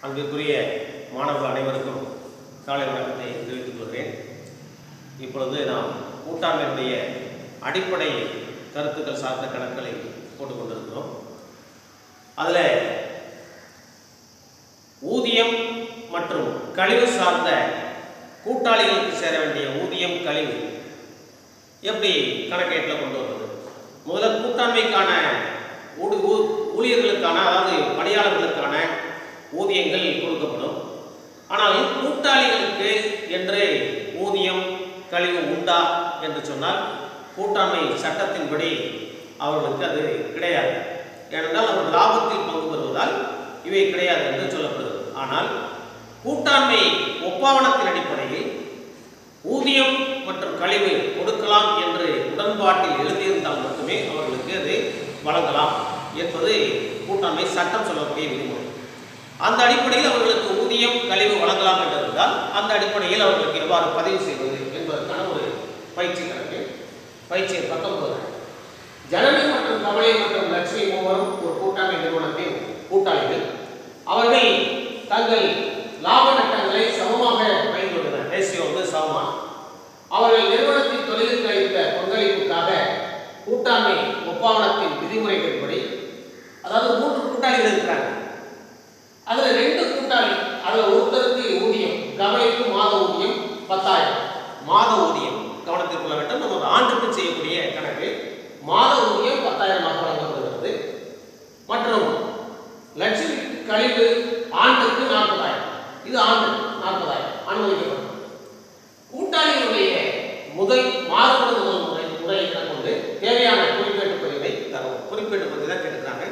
அன்பிற்குரிய மாணவர்கள் அனைவருக்கும் காலை வணக்கத்தை தெரிவித்துக் கொள்கிறேன் இப்பொழுது நாம் கூட்டாண்மையினுடைய அடிப்படை கருத்துக்கள் சார்ந்த கணக்குகளை போட்டுக் கொண்டிருக்கிறோம் அதில் ஊதியம் மற்றும் கழிவு சார்ந்த கூட்டாளிகளுக்கு சேர வேண்டிய ஊதியம் கழிவு எப்படி கணக்கேட்டில் கொண்டு வருவது முதல்ல கூட்டாண்மைக்கான ஊடு ஊ- ஊழியர்களுக்கான அதாவது பணியாளர்களுக்கான ஊதியங்கள் கொடுக்கப்படும் ஆனால் கூட்டாளிகளுக்கு என்று ஊதியம் கழிவு உண்டா என்று சொன்னால் கூட்டாண்மை சட்டத்தின்படி அவர்களுக்கு அது கிடையாது ஏனென்றால் அவர் லாபத்தில் பங்கு பெறுவதால் இவை கிடையாது என்று சொல்லப்படுகிறது ஆனால் கூட்டாண்மை ஒப்பாவனத்தின் அடிப்படையில் ஊதியம் மற்றும் கழிவு கொடுக்கலாம் என்று உடன்பாட்டில் எழுதியிருந்தால் மட்டுமே அவர்களுக்கு அது வழங்கலாம் என்பது கூட்டாண்மை சட்டம் சொல்லக்கூடிய விதிமுறை அந்த அடிப்படையில் அவர்களுக்கு ஊதியம் கழிவு வழங்கலாம் என்று இருந்தால் அந்த அடிப்படையில் அவர்களுக்கு எவ்வாறு பதிவு செய்வது என்பதற்கான ஒரு பயிற்சி கணக்கு பயிற்சி பத்தொன்பது ஜனனி மற்றும் கமலை மற்றும் லட்சுமி மூவரும் ஒரு கூட்டாண்மை நிறுவனத்தின் கூட்டாளிகள் அவர்கள் தங்கள் லாப நட்டங்களை சமமாக பயன்படுத்தினர் ரேசியோ வந்து சமமா அவர்கள் நிறுவனத்தின் தொழிலுக்கு அளித்த பங்களிப்புக்காக கூட்டாண்மை ஒப்பாவனத்தின் விதிமுறைகளின்படி அதாவது மூன்று கூட்டாளிகள் இருக்கிறாங்க அதுல ரெண்டு கூட்டாளி அதுல ஒருத்தருக்கு ஊதியம் கமலைக்கு மாத ஊதியம் பத்தாயிரம் மாத ஊதியம் கவனத்தில் கொள்ள வேண்டும் நம்ம ஒரு ஆண்டுக்கு செய்யக்கூடிய கணக்கு மாத ஊதியம் பத்தாயிரமாக வழங்கப்படுகிறது மற்றும் லட்சுமி கழிவு ஆண்டுக்கு நாற்பதாயிரம் இது ஆண்டு நாற்பதாயிரம் அனுமதிக்கப்படும் கூட்டாளிகளுடைய முதல் மாறுபடுதல் முறை முறையை கொண்டு தேவையான குறிப்பேட்டு பதிவை தரவும் குறிப்பேட்டு பதிவு தான் கேட்டுக்கிறாங்க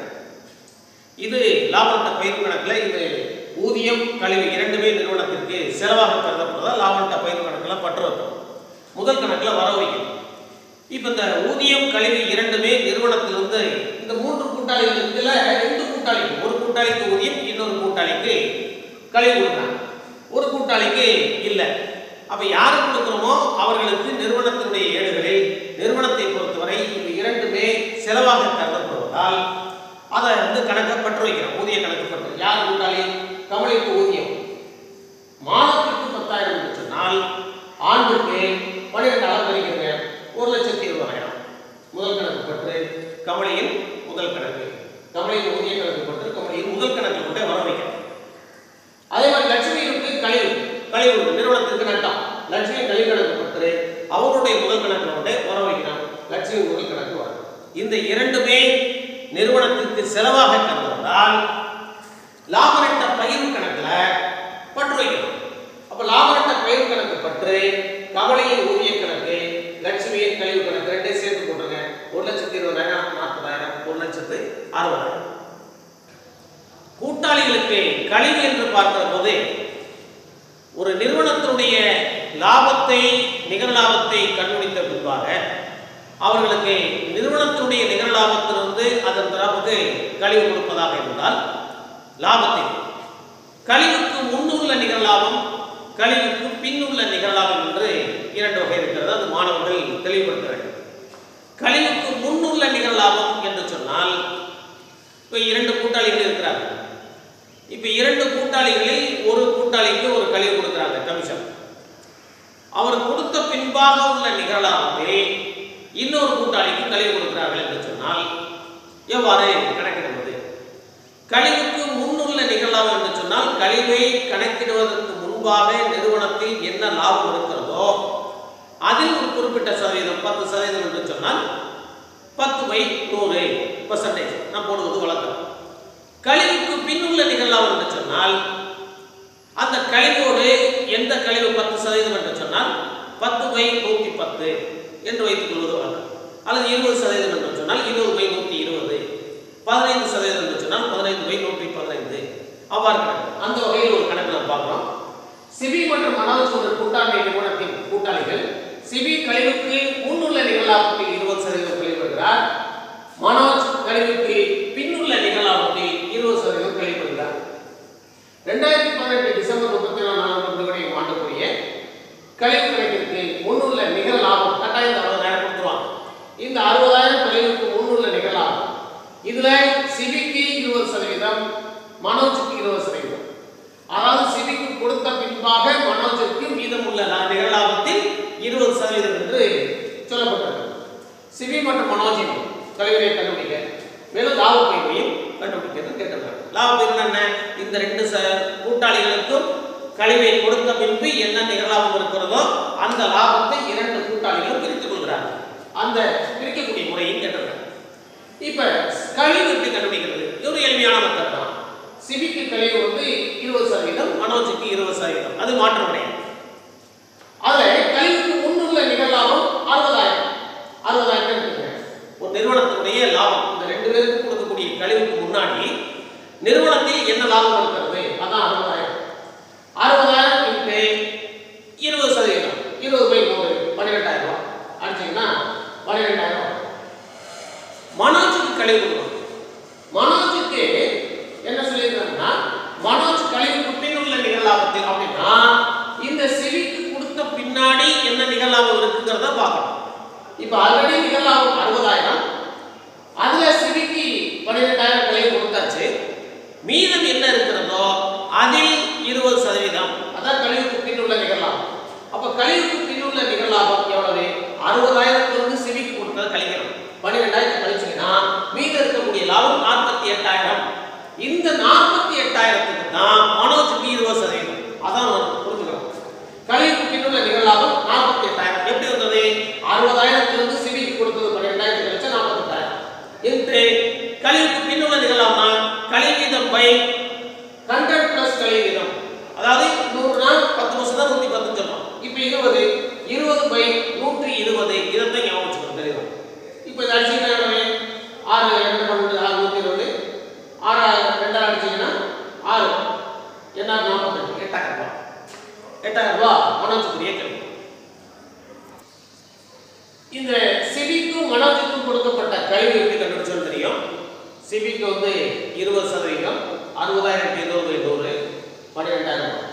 இது லாபநட்ட பயிர் கணக்கில் இது ஊதியம் கழிவு இரண்டுமே நிறுவனத்திற்கு செலவாக கருதப்படுவதால் லாபநட்ட பயிர் கணக்கில் பற்று வைப்போம் முதல் கணக்கில் வர வைக்கணும் இப்போ இந்த ஊதியம் கழிவு இரண்டுமே நிறுவனத்திலிருந்து இந்த மூன்று கூட்டாளிகளுக்குல ரெண்டு கூட்டாளிக்கு ஒரு கூட்டாளிக்கு ஊதியம் இன்னொரு கூட்டாளிக்கு கழிவு கொடுக்குறாங்க ஒரு கூட்டாளிக்கு இல்லை அப்ப யாருக்கு கொடுக்குறோமோ அவர்களுக்கு நிறுவனத்தினுடைய ஏடுகளில் நிறுவனத்தை பொறுத்தவரை இந்த இரண்டுமே செலவாக கருதப்படுவதால் அதை வந்து கணக்கை பற்று வைக்கிறோம் ஊதிய கணக்கு பற்று யார் கூட்டாளி கமலிக்கு ஊதியம் மாதத்திற்கு பத்தாயிரம் என்று சொன்னால் ஆண்டுக்கு பன்னிரெண்டு அளவு கழிக்கிறீங்க ஒரு லட்சத்தி இருபதாயிரம் முதல் கணக்கு பற்று கமலியின் முதல் கணக்கு கமலியின் ஊதிய கணக்கு பற்று கமலியின் முதல் கணக்கு கொண்டே வர வைக்கிறோம் அதே மாதிரி லட்சுமிக்கு கழிவு கழிவு உண்டு. நிறுவனத்திற்கு நட்டம் லட்சுமி கழிவு கணக்கு பற்று அவங்களுடைய முதல் கணக்கு கொண்டே வர வைக்கிறோம் லட்சுமி முதல் கணக்கு வரும் இந்த இரண்டுமே நிறுவனத்திற்கு செலவாக கருதுவதால் லாப நட்ட பயிர் கணக்குல பற்று வைக்கணும் அப்ப லாப நட்ட பயிர் கணக்கு பற்று கவலையின் ஊதிய கணக்கு லட்சுமியின் கழிவு கணக்கு ரெண்டையும் சேர்த்து போட்டுருங்க ஒரு லட்சத்தி இருபதாயிரம் நாற்பதாயிரம் ஒரு லட்சத்து அறுபதாயிரம் கூட்டாளிகளுக்கு கழிவு என்று பார்க்கிற போது ஒரு நிறுவனத்தினுடைய லாபத்தை நிகர லாபத்தை கண்டுபிடித்த பின்பாக அவர்களுக்கு நிறுவனத்தினுடைய நிகர லாபத்திலிருந்து அதன் தரப்புக்கு கழிவு கொடுப்பதாக இருந்தால் லாபத்தை கழிவுக்கு முன்னுள்ள நிகர லாபம் கழிவுக்கு பின்னுள்ள நிகர லாபம் என்று இரண்டு வகை இருக்கிறது அது மாணவர்கள் தெளிவுபடுத்த வேண்டும் கழிவுக்கு முன்னுள்ள நிகர லாபம் என்று சொன்னால் இப்போ இரண்டு கூட்டாளிகள் இருக்கிறார்கள் இப்போ இரண்டு கூட்டாளிகளில் ஒரு கூட்டாளிக்கு ஒரு கழிவு கொடுக்குறாங்க கமிஷன் அவர் கொடுத்த பின்பாக உள்ள நிகர லாபத்தை இன்னொரு கூட்டாளிக்கு கழிவு கொடுக்கிறார்கள் என்று சொன்னால் எவ்வாறு கணக்கிடுவது கழிவுக்கு முன்னுள்ள நிகழலாம் என்று சொன்னால் கழிவை கணக்கிடுவதற்கு முன்பாக நிறுவனத்தில் என்ன லாபம் இருக்கிறதோ அதில் ஒரு குறிப்பிட்ட சதவீதம் பத்து சதவீதம் என்று சொன்னால் பத்து பை நூறு பர்சன்டேஜ் நான் போடுவது வழக்கம் கழிவுக்கு பின்னுள்ள நிகழலாம் என்று சொன்னால் அந்த கழிவோடு எந்த கழிவு பத்து சதவீதம் என்று சொன்னால் பத்து பை நூற்றி பத்து என்று வைத்துக் கொள்வது வழக்கம் அல்லது இருபது சதவீதம் என்று சொன்னால் இருபது பை நூற்றி இருபது பதினைந்து சதவீதம் என்று சொன்னால் பதினைந்து பை நூற்றி பதினைந்து அவ்வாறு கணக்கு அந்த வகையில் ஒரு கணக்கு நாம் பார்க்கிறோம் சிபி மற்றும் மனோஜ் ஒரு கூட்டாண்மை நிறுவனத்தின் கூட்டாளிகள் சிபி கழிவுக்கு முன்னுள்ள நிகழாபத்தில் இருபது சதவீதம் கழிவுபடுகிறார் மனோஜ் கழிவுக்கு பின்னுள்ள நிகழாபத்தில் இருபது சதவீதம் கழிவுபடுகிறார் ரெண்டாயிரத்தி பதினெட்டு டிசம்பர் முப்பத்தி நாலாம் முடிவடையும் ஆண்டுக்குரிய கழிவு கணக்கிற்கு முன்னுள்ள நிகர லாபம் கட்டாயம் அறுபதாயிரம் கொடுத்துருவாங்க இந்த அறுபதாயிரம் கழிவுக்கு முன்னுள்ள நிகர லாபம் இதுல சிபிக்கு இருபது சதவீதம் மனோஜுக்கு இருபது சதவீதம் இந்த ரெண்டு ச கூட்டாளிகளுக்கும் கழிவை கொடுத்த பின்பு என்ன நிகழாமல் இருக்கிறதோ அந்த லாபத்தை இரண்டு கூட்டாளிகளும் பிரித்துக் கொள்கிறார்கள் அந்த பிரிக்கக்கூடிய முறையை கேட்டிருக்காங்க இப்ப கழிவு எப்படி கண்டுபிடிக்கிறது இது ஒரு எளிமையான மெத்தட் தான் சிவிக்கு கழிவு வந்து இருபது சதவீதம் மனோஜுக்கு இருபது சதவீதம் அது மாற்றம் கிடையாது அதுல கழிவுக்கு முன்னுள்ள நிகழாபம் அறுபதாயிரம் அறுபதாயிரம் இருக்குங்க ஒரு நிறுவனத்தினுடைய லாபம் இந்த ரெண்டு பேருக்கு கொடுக்கக்கூடிய கழிவுக்கு முன்னாடி நிறுவனத்தில் என்ன லாபம் இருக்கிறது அதான் அறுபதாயிரம் அறுபதாயிரம் இன்ட்டு இருபது சதவீதம் இருபது பை நூறு பன்னிரெண்டாயிரம் ரூபாய் அடிச்சீங்கன்னா பன்னிரெண்டாயிரம் ரூபாய் மனோஜுக்கு கழிவு கொடுக்கணும் மனோஜுக்கு என்ன சொல்லியிருக்காங்கன்னா மனோஜ் கழிவுக்கு பின் உள்ள நிகழாபத்தில் அப்படின்னா இந்த சிவிக்கு கொடுத்த பின்னாடி என்ன நிகழாபம் இருக்குங்கிறத பார்க்கணும் இப்போ ஆல்ரெடி நிகழாபம் அறுபதாயிரம் அதுல சிவிக்கு பன்னிரெண்டாயிரம் கழிவு கொடுத்தாச்சு மீதம் என்ன இருக்கிறதோ அதில் இருபது சதவீதம் அதான் கழிவுக்கு பின் உள்ள நிகழாபம் அப்ப கழிவுக்கு பின் உள்ள நிகழாபம் எவ்வளவு அறுபதாயிரத்துல இருந்து சிவிக்கு கொடுத்ததை கழிக்கணும் பன்னிரெண்டாயிரத்தை கழிச்சீங்கன்னா மீதம் இருக்கக்கூடிய லாபம் நாற்பத்தி எட்டாயிரம் இந்த நாற்பத்தி எட்டாயிரத்துக்கு தான் மனோஜுக்கு இருபது சதவீதம் அதான் நம்ம புரிஞ்சுக்கணும் கழிவுக்கு பின்னுள்ள நிகழாபம் நாற்பத்தி எட்டாயிரம் எப்படி வந்தது அறுபதாயிரத்துல இருந்து சிவிக்கு கொடுத்தது பன்னிரெண்டாயிரத்து கழிச்சா நாற்பத்தெட்டாயிரம் என்று கழிவுக்கு பின்னுள்ள நிகழாமா கழிவீதம் பை ஹண்ட்ரட் பிளஸ் கழிவீதம் அதாவது நூறுனா பத்து வருஷம் தான் நூற்றி பத்து சொல்லணும் இப்போ இருபது இருபது பை நூற்றி இருபது இதைத்தான் ஞாபகம் வச்சுக்கணும் தெரியும் இப்போ இது அடிச்சுக்கிட்டா ஆறு ரெண்டு பன்னெண்டு ஆறு நூற்றி இருபது ஆறு ரெண்டாயிரம் அடிச்சீங்கன்னா ஆறு என்ன நாற்பத்தெட்டு எட்டாயிரம் ரூபாய் எட்டாயிரம் ரூபாய் மனோஜுக்குரிய கல்வி இந்த சிவிக்கும் மனோஜுக்கும் கொடுக்கப்பட்ட கல்வி எப்படி கண்டுபிடிச்சோன்னு தெரியும் சிவிக்கு வந்து இருபது சதவீதம் அறுபதாயிரத்தி இருபது நூறு பன்னிரெண்டாயிரம் ரூபாய்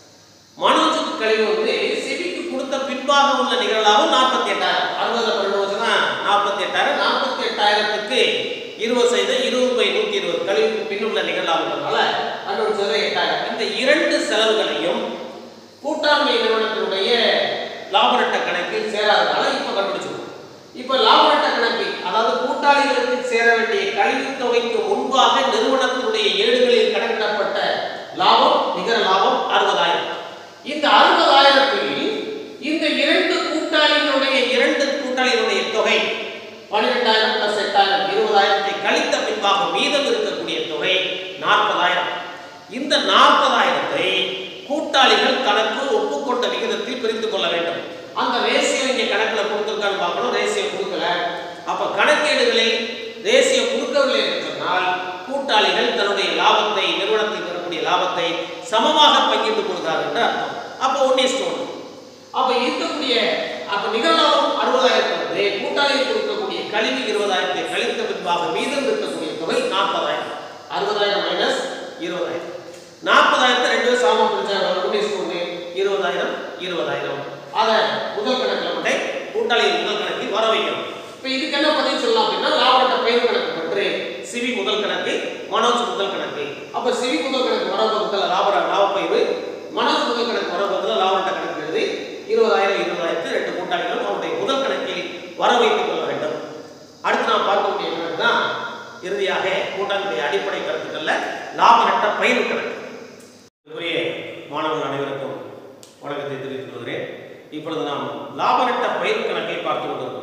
மனோஜுக்கு கழிவு வந்து சிவிக்கு கொடுத்த பின்பாக உள்ள நிகழ்வாகவும் நாற்பத்தி எட்டாயிரம் அறுபதுல பன்னெண்டு வருஷம்னா நாற்பத்தி எட்டாயிரம் நாற்பத்தி எட்டாயிரத்துக்கு இருபது சதவீதம் இருபது பை நூற்றி இருபது கழிவுக்கு பின்னுள்ள நிகழ்வாகிறதுனால கண்டுபிடிச்சது எட்டாயிரம் இந்த இரண்டு செலவுகளையும் கூட்டாண்மை நிறுவனத்தினுடைய லாப நட்ட கணக்கில் சேராதனால இப்ப கண்டுபிடிச்சிருக்கோம் இப்ப லாப நட்ட கணக்கில் அதாவது கூட்டாளிகளுக்கு சேர வேண்டிய கழிவுத் தொகைக்கு முன்பாக நிறுவனத்தினுடைய ஏடுகளில் கணக்கிடப்பட்ட லாபம் நிகர லாபம் அறுபதாயிரம் இந்த அறுபதாயிரத்தில் இந்த இரண்டு கூட்டாளிகளுடைய இரண்டு கூட்டாளிகளுடைய தொகை பன்னிரெண்டாயிரம் பிளஸ் எட்டாயிரம் இருபதாயிரத்தை கழித்த பின்பாக மீதம் இருக்கக்கூடிய தொகை நாற்பதாயிரம் இந்த நாற்பதாயிரத்தை கூட்டாளிகள் கணக்கு ஒப்புக்கொண்ட விகிதத்தில் பிரித்து கொள்ள வேண்டும் அந்த ரேசியோ இங்க கணக்குல கொடுத்துருக்கான்னு பார்க்கணும் ரேசியோ கொடுக்கல அப்ப கணக்கேடுகளில் ரேசியோ கொடுக்கவில்லை என்று சொன்னால் கூட்டாளிகள் தன்னுடைய லாபத்தை நிறுவனத்தில் பெறக்கூடிய லாபத்தை சமமாக பங்கிட்டுக் கொள்கிறார்கள் என்று அர்த்தம் அப்போ ஒன் இஸ் ஒன் அப்ப இருக்கக்கூடிய அப்ப நிகழ்நாளும் அறுபதாயிரத்தி வந்து கூட்டாளிகள் கொடுக்கக்கூடிய கழிவு இருபதாயிரத்தை கழித்த பின்பாக மீதம் இருக்கக்கூடிய தொகை நாற்பதாயிரம் அறுபதாயிரம் மைனஸ் இருபதாயிரம் நாற்பதாயிரத்தை ரெண்டு பேரும் சாம பிரிச்சாங்க ஒன் இஸ் ஒன்று இருபதாயிரம் இருபதாயிரம் அதை முதல் கணக்கில் மட்டும் கூட்டாளிகள் முதல் கணக்கில் வர வைக்கணும் இப்போ இதுக்கு என்ன பதில் சொல்லலாம் அப்படின்னா லாபட்ட பயிர் கணக்கு பற்றி சிவி முதல் கணக்கு மனோஜ் முதல் கணக்கு அப்ப சிவி முதல் கணக்கு வர பக்கத்தில் லாப லாப பயிர் மனோஜ் முதல் கணக்கு வர பக்கத்தில் லாபட்ட கணக்கு எழுதி இருபதாயிரம் இருபதாயிரத்து ரெண்டு கூட்டாளிகளும் அவருடைய முதல் கணக்கில் வர வைத்துக் கொள்ள வேண்டும் அடுத்து நாம் பார்க்கக்கூடிய கணக்கு தான் இறுதியாக கூட்டாளியுடைய அடிப்படை கருத்துக்கள்ல லாப நட்ட பயிர் கணக்கு இதுக்குரிய மாணவர்கள் அனைவருக்கும் வணக்கத்தை தெரிவித்துக் கொள்கிறேன் இப்பொழுது நாம் லாப நட்ட பயிர் கணக்கை பார்த்து கொண்டிருக்கிறோம்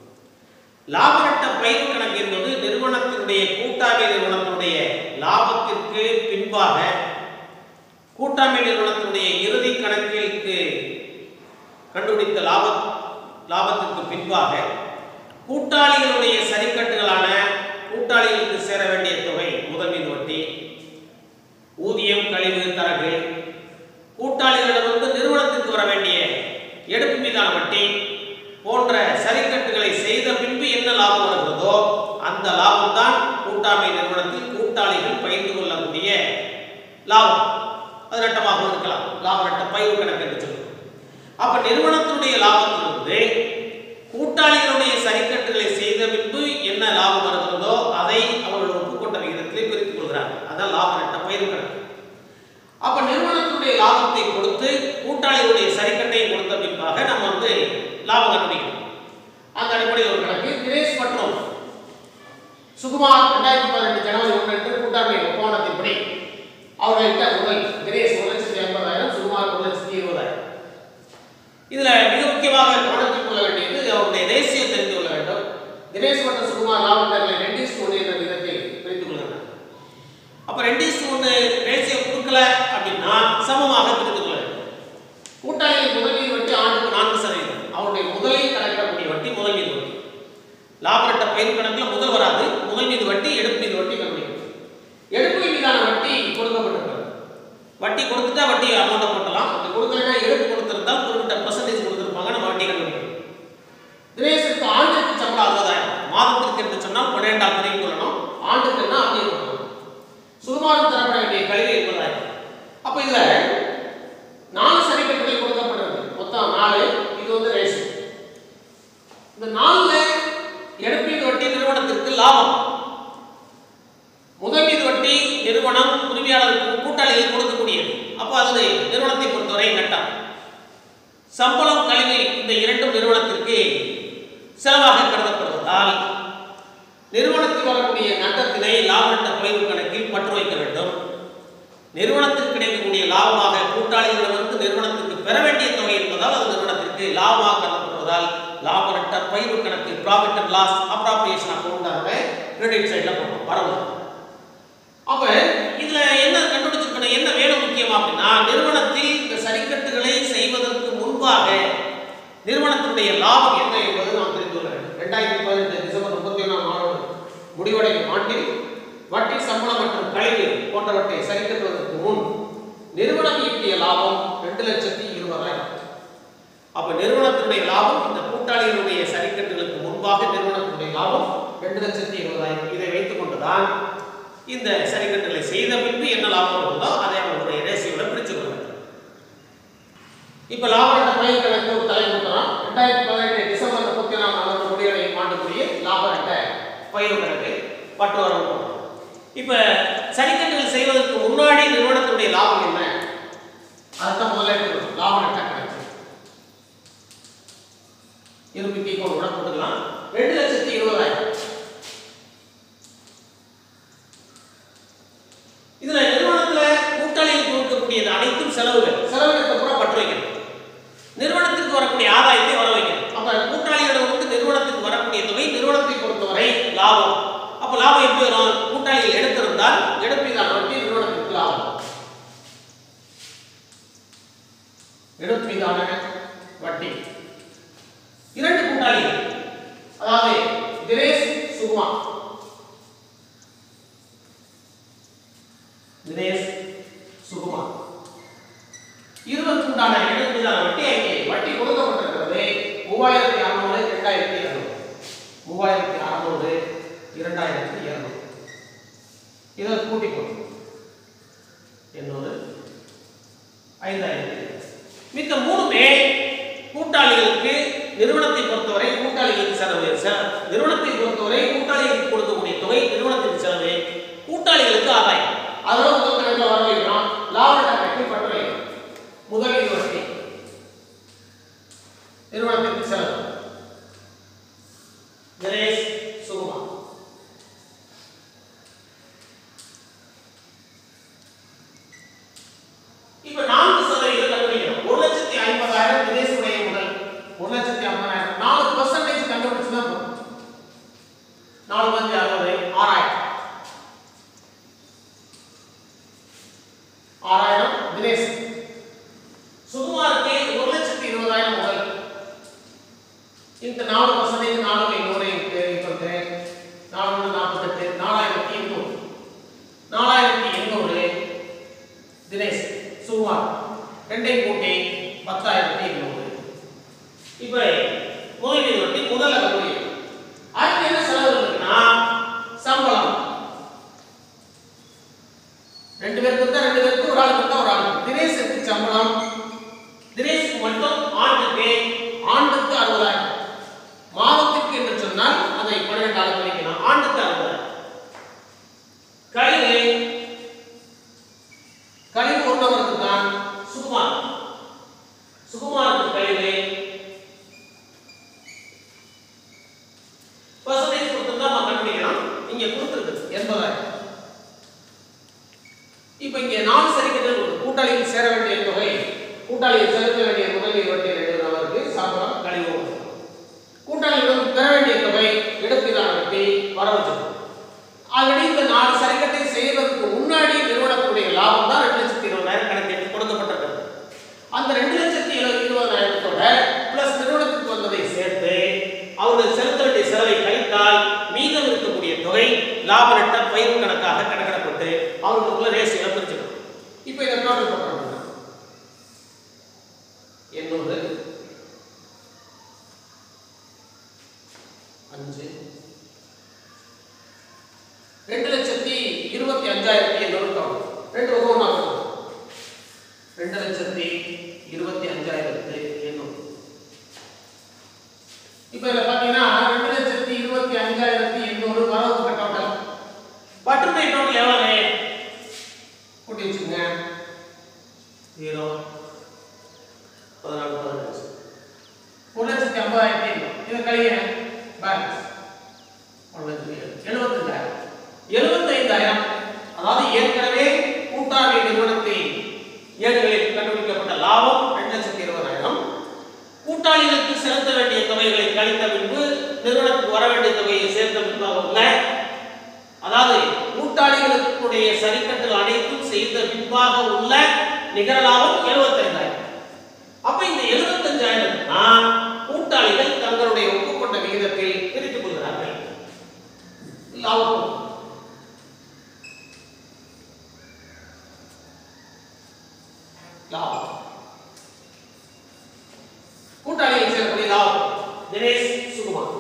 லாப நட்ட பயிர் கணக்கு என்பது நிறுவனத்தினுடைய கூட்டாண்மை நிறுவனத்தினுடைய லாபத்திற்கு பின்பாக கூட்டாண்மை நிறுவனத்தினுடைய இறுதி கணக்கிற்கு கண்டுபிடித்த லாப லாபத்திற்கு பின்பாக கூட்டாளிகளுடைய சரிக்கட்டுகளான கூட்டாளிகளுக்கு சேர வேண்டிய தொகை முதலீடு வட்டி ஊதியம் கழிவு தரகு கூட்டாளிகளிடமிருந்து நிறுவனத்திற்கு வர வேண்டிய எடுப்பு மீதான வட்டி போன்ற சரிக்கட்டுகளை செய்த பின்பு என்ன லாபம் வருகிறதோ அந்த லாபம் தான் கூட்டாண்மை நிறுவனத்தில் கூட்டாளிகள் பகிர்ந்து கொள்ளக்கூடிய லாபம் அது நட்டமாக இருக்கலாம் லாப நட்ட பயிர் கணக்கு என்று சொல்லுவோம் அப்ப நிறுவனத்தினுடைய லாபத்திலிருந்து கூட்டாளிகளுடைய சரிக்கட்டுகளை செய்த பின்பு என்ன லாபம் வருகிறதோ அதை அவர்கள் ஒப்புக்கொண்ட விகிதத்திலே பிரித்துக் கொள்கிறார்கள் அதான் லாப நட்ட பயிர் கணக்கு அப்ப நிறுவனத்தினுடைய லாபத்தை கொடுத்து கூட்டாளிகளுடைய சரிக்கட்டையை கொடுத்த பின்பாக நம்ம வந்து லாபம் கண்டுபிடிக்கணும் அந்த அடிப்படையில் ஒரு கணக்கு தினேஷ் மற்றும் சுகுமார் ரெண்டாயிரத்தி பதினெட்டு ஜனவரி ஒன்று கூட்டாண்மை ஒப்பந்தத்தின்படி அவர்கள்ட்ட முதல் தினேஷ் ஒரு லட்சத்தி ஐம்பதாயிரம் சுகுமார் ஒரு லட்சத்தி இருபதாயிரம் இதுல மிக முக்கியமாக கவனத்தில் கொள்ள வேண்டியது அவருடைய ரேசியோ தெரிந்து கொள்ள வேண்டும் தினேஷ் மற்றும் சுகுமார் லாபங்களை ரெண்டு ஒன்று என்ற விதத்தில் பிரித்துக் கொள்கிறார் அப்ப ரெண்டு ஒன்று ரேசியோ கொடுக்கல அப்படின்னா சமமாக பிரித்துக் கொள்ள வேண்டும் கூட்டாளியின் முதல் மீது வட்டி ஆண்டுக்கு நான்கு சதவீதம் அவருடைய முதலில் கணக்கிடக்கூடிய வட்டி முதல் மீது வட்டி லாபரட்ட பயிர் கணக்கில் முதல் வராது முதல் மீது வட்டி எடுப்பு மீது வட்டி கண்டுபிடிக்கும் எடுப்பு மீதான வட்டி கொடுக்கப்பட்டிருக்கிறது வட்டி கொடுத்துட்டா வட்டி அமௌண்ட்டை போட்டலாம் அப்படி கொடுக்கலன்னா எடுப்பு கொடுத்திருந்தால் குறிப்பிட்ட பர்சன்டேஜ் கொடுத்துருப்பாங்க நம்ம வட்டி கண்டுபிடிக்கணும் தினேஷுக்கு ஆண்டுக்கு சம்பளம் அறுபதாயிரம் மாதத்திற்கு என்று சொன்னால் பன்னிரெண்டாம் பிரிவு கொள்ளணும் ஆண்டுக்குன்னா அப்படியே கொள்ளணும் சுகுமாரம் தரப்பட வேண்டிய கல்வி இருபதாயிரம் அப்போ இதுல நாலு சரிக்கட்டுகள் கொடுக்கப்பட்டது மொத்தம் நாலு இது வந்து ரேஷன் இந்த நாலுல எடுப்பீடு வட்டி நிறுவனத்திற்கு லாபம் முதல் மீது வட்டி நிறுவனம் உரிமையாளருக்கு கூட்டாளிகள் கொடுக்கக்கூடியது அப்போ அது நிறுவனத்தை பொறுத்தவரை நட்டம் சம்பளம் கல்வி இந்த இரண்டும் நிறுவனத்திற்கு செலவாக கருதப்படுவதால் நிறுவனத்தில் வரக்கூடிய நட்டத்தினை லாப நட்ட குறைவு கணக்கில் பற்று வைக்க வேண்டும் நிறுவனத்திற்கு கிடைக்கக்கூடிய லாபமாக கூட்டாளிகளிடமிருந்து நிறுவனத்திற்கு பெற வேண்டிய தொகை என்பதால் அது நிறுவனத்திற்கு லாபமாக கருதப்படுவதால் லாப நட்ட பயிர்வு கணக்கு ப்ராஃபிட் அண்ட் லாஸ் அப்ராப்ரியேஷன் அக்கௌண்டாக கிரெடிட் சைடில் போடுறோம் வரவு அப்ப இதுல என்ன கண்டுபிடிச்சிருக்கணும் என்ன வேணும் முக்கியம் அப்படின்னா நிறுவனத்தில் இந்த சரிக்கட்டுகளை செய்வதற்கு முன்பாக நிறுவனத்தினுடைய லாபம் என்ன என்பது நாம் தெரிந்து கொள்ள வேண்டும் ரெண்டாயிரத்தி பதினெட்டு டிசம்பர் முப்பத்தி ஒன்றாம் நாளோடு முடிவடையும் ஆண்டில் வட்டி சம்பளம் மற்றும் கழிவு போன்றவற்றை சரி கட்டுவதற்கு முன் நிறுவனம் ஈட்டிய லாபம் ரெண்டு லட்சத்தி இருபதாயிரம் அப்ப நிறுவனத்தினுடைய லாபம் இந்த கூட்டாளிகளுடைய சரிக்கட்டுகளுக்கு முன்பாக நிறுவனத்தினுடைய லாபம் ரெண்டு லட்சத்தி இருபதாயிரம் இதை வைத்துக் கொண்டுதான் இந்த சரிக்கட்டுகளை செய்த பின்பு என்ன லாபம் வருதோ அதை அவங்களுடைய ரேசியோட பிரிச்சு கொள்ள வேண்டும் இப்ப லாப பயிர் கணக்கு ஒரு தலை கொடுக்குறோம் ரெண்டாயிரத்தி பதினெட்டு டிசம்பர் முப்பத்தி ஒன்றாம் நாள் முடிவடையும் ஆண்டுக்குரிய லாப நட்ட பயிர் கணக்கு பட்டு வரவு போடுறோம் இப்ப சரிக்கட்டுகள் செய்வதற்கு முன்னாடி நிறுவனத்தினுடைய லாபம் என்ன அதுதான் முதல்ல எடுத்துக்கணும் லாப நட்ட கணக்கு இருபத்தி கோடி கூட போட்டுக்கலாம் ரெண்டு லட்சத்தி இருபதாயிரம் இதுல நிறுவனத்துல கூட்டாளிகள் கொடுக்கக்கூடியது அனைத்தும் செலவுகள் செலவுகளுக்கு அப்புறம் பற்று வைக்கணும் நிறுவனத்திற்கு வரக்கூடிய ஆதாயத்தை வர வைக்கணும் அப்ப கூட்டாளிகளிடம் வந்து நிறுவனத்துக்கு வரக்கூடிய தொகை நிறுவனத்தை பொறுத்தவரை லாபம் அப்ப லாபம் எப்படி வரும் கூட்டாளிகள் எடுத்திருந்தால் எடுப்பீதான வட்டி நிறுவனத்திற்கு லாபம் எடுப்பீதான வட்டி இரண்டு கூட்டாளிகள் அதாவது தினேஷ் சுகுமா தினேஷ் சுகுமார் இருபத்தி உண்டான எழுபதான வட்டி அங்கே வட்டி கொடுக்கப்பட்டிருக்கிறது மூவாயிரத்தி அறுநூறு இரண்டாயிரத்தி இருநூறு மூவாயிரத்தி அறுநூறு இரண்டாயிரத்தி இருநூறு இதை கூட்டி போடும் எண்ணூறு ஐந்தாயிரத்தி மித்த மூணுமே கூட்டாளிகளுக்கு நிறுவனத்தை பொறுத்தவரை கூட்டாளிகளுக்கு செலவு செ- நிறுவனத்தை பொறுத்தவரை கூட்டாளிகளுக்கு கொடுக்கக்கூடிய தொகை நிறுவனத்தின் செலவு கூட்டாளிகளுக்கு ஆதாயம் அதெல்லாம் முதல் கணக்கில் வர வைக்கிறோம் லாப கணக்கில் பற்ற வைக்கிறோம் முதல் இது வட்டி நிறுவனத்திற்கு செலவு தினேஷ் சுகுமார் இப்ப நான்கு சதவீதம் கண்டுபிடிக்கிறோம் ஒரு லட்சத்தி ஐம்பதாயிரம் தினேஷுடைய முதல் ஒரு லட்சத்தி ஐம்பதாயிரம் நாலு பர்சன்டேஜ் கண்டுபிடிச்சுதான் போதும் நாலு பஞ்சு அறுபது ஆறாயிரம் ஆறாயிரம் தினேஷ் சுகுமாருக்கு ஒரு லட்சத்தி இருபதாயிரம் முதல் இந்த நாலு பர்சன்டேஜ் நாலு ஐநூறு இருபது நாலு ஒன்று நாற்பத்தெட்டு நாலாயிரத்தி எண்ணூறு நாலாயிரத்தி எண்ணூறு தினேஷ் சுகுமார் ரெண்டையும் கூட்டி பத்தாயிரத்தி எண்ணூறு இப்போ முதலீடு வட்டி முதல்ல கண்டுபிடிக்கும் அடுத்து என்ன செலவு இருக்குன்னா சம்பளம் ரெண்டு பேருக்கு இருந்தா ரெண்டு பேருக்கு ஒரு ஆளுக்கு இருந்தா ஒரு ஆளுக்கு தினேஷுக்கு சம்பளம் தினேஷுக்கு மட்டும் ஆண்டுக்கு ஆண்டுக்கு அறுபதாயிரம் மாதத்திற்கு என்று சொன்னால் அதை பன்னிரெண்டு ஆள் கழிக்கலாம் ஆண்டுக்கு அறுபதாயிரம் கழிவு கழிவு ஒரு நபருக்கு தான் சுகுமார் சுகுமாருக்கு கழிவு பர்சன்டேஜ் கொடுத்திருந்தா நம்ம கண்டுபிடிக்கலாம் இங்க கொடுத்துருக்கு எண்பதாயிரம் இப்போ இங்க நாலு சரிக்கட்டுகள் உள்ளது. கூட்டாளியில் சேர வேண்டிய தொகை கூட்டாளியில் செலுத்த வேண்டிய முதல் இருபத்தி ரெண்டு நபருக்கு சம்பளம் கழிவு கூட்டாளியிடம் பெற வேண்டிய தொகை இடத்திலான வெட்டி வரவு செலவு ஆல்ரெடி இந்த நாலு சரிக்கட்டை செய்வதற்கு முன்னாடி நிறுவனத்துடைய லாபம் தான் ரெண்டு லட்சத்தி இருபதாயிரம் கணக்கெடுத்து கொடுக்கப்பட்டிருக்கிறது அந்த ரெண்டு லட்சத்தி இருபது இருபதாயிரத்தோட பிளஸ் நிறுவனத்துக்கு வந்ததை சேர்த்து அவர்கள் செலுத்த வேண்டிய செலவை கழித்தால் மீதம் இருக்கக்கூடிய தொகை லாப நட்ட பயிர் கணக்காக கணக்கிடப்பட்டு அவர்களுக்குள்ள ரேஷியோ பிரிச்சுக்கணும் இப்போ இதை டோட்டல் பண்ணுறாங்க எண்ணூறு அஞ்சு ரெண்டு லட்சத்தி இருபத்தி அஞ்சாயிரத்தி எண்ணூறு கவுண்ட் ரெண்டு பக்கம் ஒன்றா போகும் ரெண்டு லட்சத்தி இருபத்தி அஞ்சாயிரத்து எண்ணூறு இப்போ இதில் பார்த்தீங்கன்னா ரெண்டு லட்சத்தி இருபத்தி அஞ்சாயிரத்தி எண்ணூறு வரவு டோட்டல் பட்டர்மை டோட்டல் எவ்வளவு கூட்டி வச்சுங்க ஜீரோ பதினாலு பதினஞ்சு ஒரு லட்சத்தி ஐம்பதாயிரத்தி எண்ணூறு இதை கழிங்க பேலன்ஸ் ஒரு லட்சத்தி எழுபத்தஞ்சாயிரம் எழுபத்தைந்தாயிரம் அதாவது ஏற்கனவே கூட்டாண்மை நிறுவனத்தை ஏடுகளில் கண்டுபிடிக்கப்பட்ட லாபம் ரெண்டு லட்சத்தி இருபதாயிரம் கூட்டாளிகளுக்கு செலுத்த வேண்டிய தொகைகளை கழித்த பின்பு நிறுவனத்துக்கு வர வேண்டிய தொகையை சேர்த்த பின்பாக உள்ள அதாவது கூட்டாளிகளுடைய சரிக்கட்டுகள் அனைத்தும் செய்த பின்பாக உள்ள நிகர லாபம் எழுபத்தைந்தாயிரம் அப்ப இந்த எழுபத்தஞ்சாயிரம் தான் கூட்டாளிகள் தங்களுடைய ஒப்புக்கொண்ட விகிதத்தில் பிரித்துக் கொள்கிறார்கள் லாபம் லாபம் கூட்டாளியை சேர்க்கக்கூடிய லாபம் தினேஷ் சுகுமார்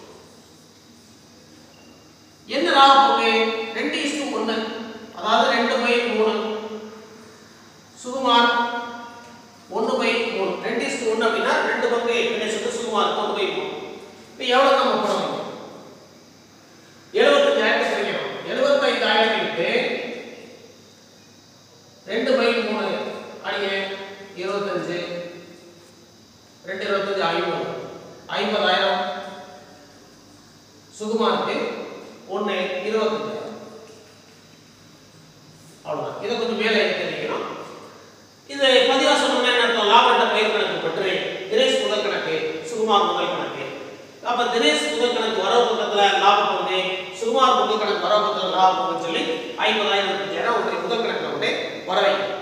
என்ன லாபம் பங்கு ரெண்டு இஸ்டு ஒன்று அதாவது ரெண்டு பை மூணு சுகுமார் ஒன்று பை மூணு ரெண்டு இஸ்டு ஒன்று அப்படின்னா ரெண்டு பங்கு தினேஷுக்கு சுகுமார் ஒன்று பை மூணு இப்போ எவ்வளோ நம்ம போடுவோம் எழுபத்தஞ்சாயிரம் கிடைக்கும் எழுபத்தைந்தாயிரம் இன்ட்டு ரெண்டு பை மூணு அடிங்க இருபத்தஞ்சு ரெண்டு இருபத்தஞ்சு ஐம்பது ஐம்பதாயிரம் சுகுமாருக்கு ஒன்று இருபத்தஞ்சாயிரம் அவ்வளோதான் இதை கொஞ்சம் மேலே தெரிவிக்கணும் இது பதிவாக சொன்னோம்னா என்ன அர்த்தம் லாபட்ட பயிர் கணக்கு பற்றி தினேஷ் முதல் கணக்கு சுகுமார் முதல் கணக்கு அப்போ தினேஷ் முதல் கணக்கு வரவு பக்கத்தில் லாபம் பங்கு சுகுமார் முதல் கணக்கு வரவு பக்கத்தில் லாபம் பங்கு சொல்லி ஐம்பதாயிரம் இருபத்தஞ்சாயிரம் ஒன்றை முதல் கணக்கில் கொண்டு வரவை